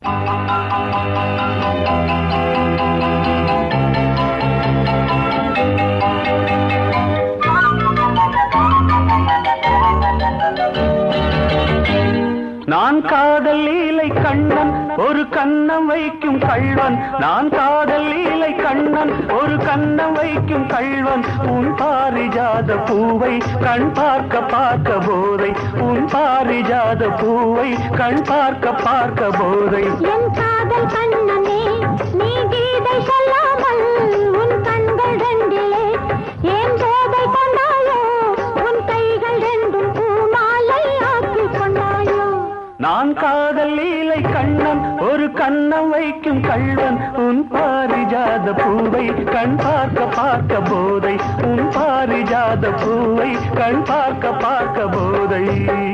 நான் காதல் லீலை கண்ணன் ஒரு கண்ணம் வைக்கும் கள்வன் நான் காதல் லீலை கண்ணன் ஒரு கண்ணம் வைக்கும் கள்வன் உன் பாரிஜாத பூவை கண் பார்க்க பார்க்க போதை உன் பாரிஜாத பூவை கண் பார்க்க பார்க்க போதை என் காதல் கண்ணனே நீ கீதை சொல்லாமல் உன் கண்கள் ரெண்டிலே ஏன் போதை கொண்டாயோ உன் கைகள் ரெண்டும் பூமாலை ஆக்கிக் கொண்டாயோ நான் காதல் லீலை கண்ணன் ஒரு கண்ணம் வைக்கும் கள்வன் உன் பாரிஜாத பூவை கண் பார்க்க பார்க்க போதை உன் பாரிஜாத பூவை கண் பார்க்க பார்க்க போதை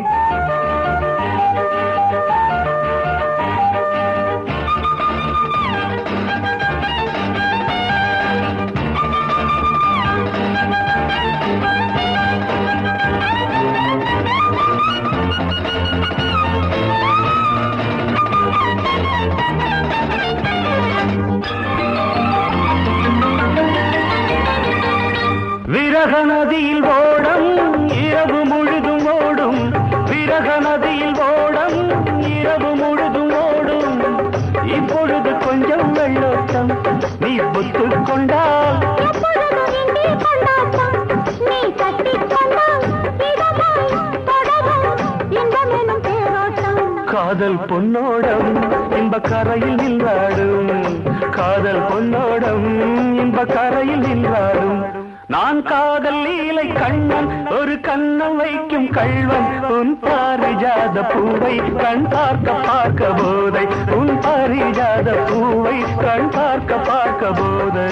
விரக நதியில் ஓடம் இரவு முழுதும் ஓடும் விரக நதியில் ஓடம் இரவு முழுதும் ஓடும் இப்பொழுது கொஞ்சம் வெள்ளோட்டம் நீ புத்துக் கொண்டால் எப்பொழுதும் இங்கே கொண்டாட்டம் நீ கட்டிக் கொண்டால் இதமாய் தொடரும் இன்பம் எனும் தேரோட்டம் காதல் பொன்னோடம் இன்ப கரையில் நின்றாடும் காதல் பொன்னோடம் இன்ப கரையில் நின்றாடும் நான் காதல் லீலை கண்ணன் ஒரு கண்ணம் வைக்கும் கள்வன் உன் பாரிஜாத பூவை கண் பார்க்க பார்க்க போதை உன் பாரிஜாத பூவை கண் பார்க்க பார்க்க போதை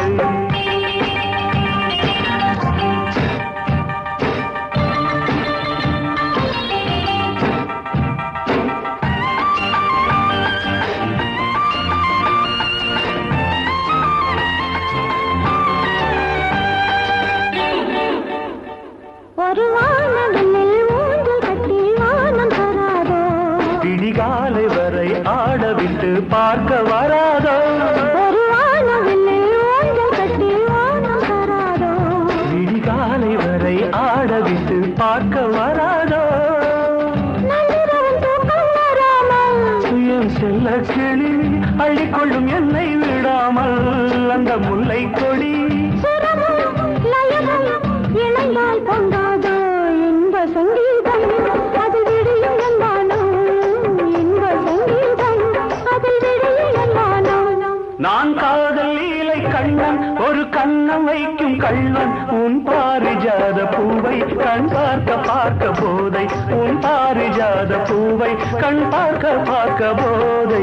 ஒரு வானவில் ஊஞ்சல் கட்டி வானம் தராதோ விடிகாலை வரை ஆடவிட்டு பார்க்க வராதோ ஒரு வானவில் ஊஞ்சல் கட்டி வானம் தராதோ விடிகாலை வரை ஆடவிட்டு பார்க்க வராதோ நள்ளிரவில் தூக்கம் வராமல் சுயம் செல்ல கிளி அள்ளிக்கொள்ளும் என்னை விடாமல் அந்த முல்லை கொடி சுரமும் லயமும் இணைந்தால் பொங்காதோ இன்ப சங்கீதம் அது விடியும் என்பானோ இன்ப சங்கீதம் அதில் விடியும் என்பானோ நான் காதல் லீலை கண்ணன் ஒரு கண்ணம் வைக்கும் கள்ளன் உன் பாரிஜாத பூவை கண் பார்க்க பார்க்க போதை உன் பாரிஜாத பூவை கண் பார்க்க பார்க்க போதை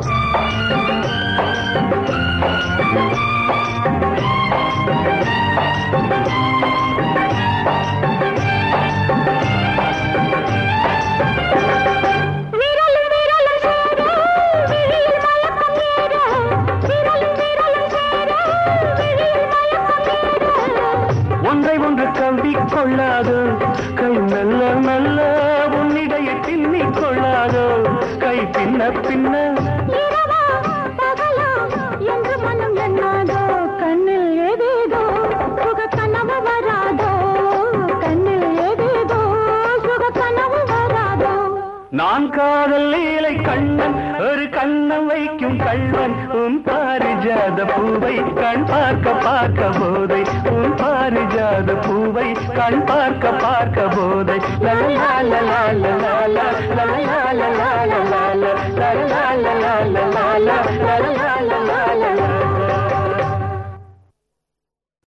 விரலும் விரலும் சேர விழியில் மயக்கம் ஏற விரலும் விரலும் சேர விழியில் மயக்கம் ஏற ஒன்றை ஒன்று கவ்விக் கொள்ளாதோ கை மெல்ல மெல்ல உன்னிடையை பின்னிக் கொள்ளாதோ கை பின்ன பின்ன இரவா பகலா என்று மனம் எண்ணாதோ கண்ணில் ஏதேதோ சுக கனவு வராதோ கண்ணில் ஏதேதோ சுக கனவு வராதோ நான் காதல் லீலை கண்ணன் ஒரு கண்ணம் வைக்கும் கள்வன் உன் பாரிஜாத பூவை கண் பார்க்க பார்க்க போதை உன் பாரிஜாத பூவை கண் பார்க்க பார்க்க போதை லலலா லலா லலா லலா லலா லலா லலா லலா லலா லலா லலா